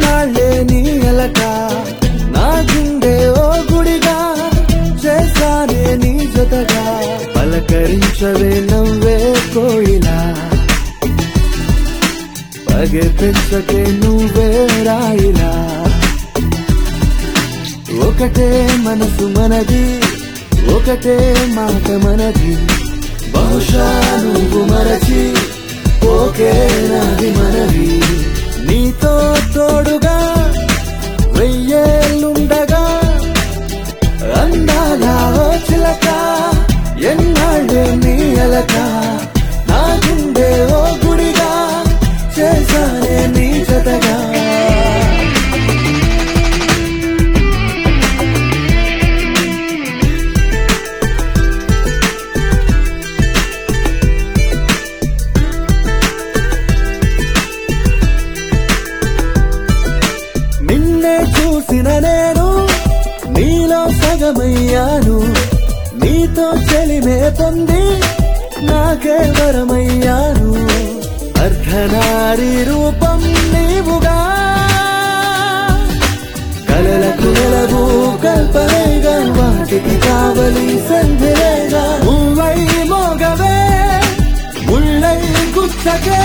ఎన్నాళ్ళే నీ ఎలక నా గుండె ఓ గుడిగా చేశానే నీ జతగా పలకరించవే నవ్వే కోయిలా పగే పెంచకే నువ్వే రాయిలా ఒకటే మనసు మనది ఒకటే మాట మనది బహుశా నువ్వు మరచి ఓకే నాది మనవి నీతో తోడుగా వెయ్యేళ్ళుండగా అందాల ఓ చిలక ఎన్నాళ్ళే నీ అలక నా గుండె ఓ గుడిగా చేశానే నీ జతగా నిన్నే చూసిన నేను నీలో సగమయ్యాను నీతో చెలిమే పొంది నాకే వరమయ్యాను అర్ధనారి రూపం నీవుగా కలలకు వెలగు కల్పనేగా వాటికి కావలి సంధిరేగా మువ్వై మోగవే ముళ్ళై గుచ్చకే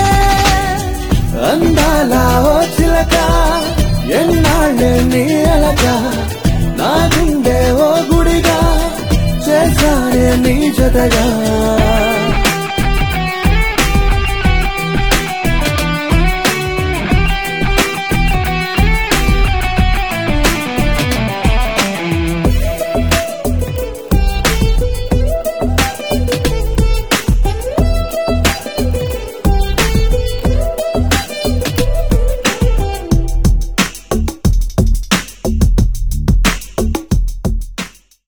అందాల ఓ చిలక ఎన్నాళ్ళే నీ అలక నా గుండె ఓ గుడిగా చేశానే నీ జతగా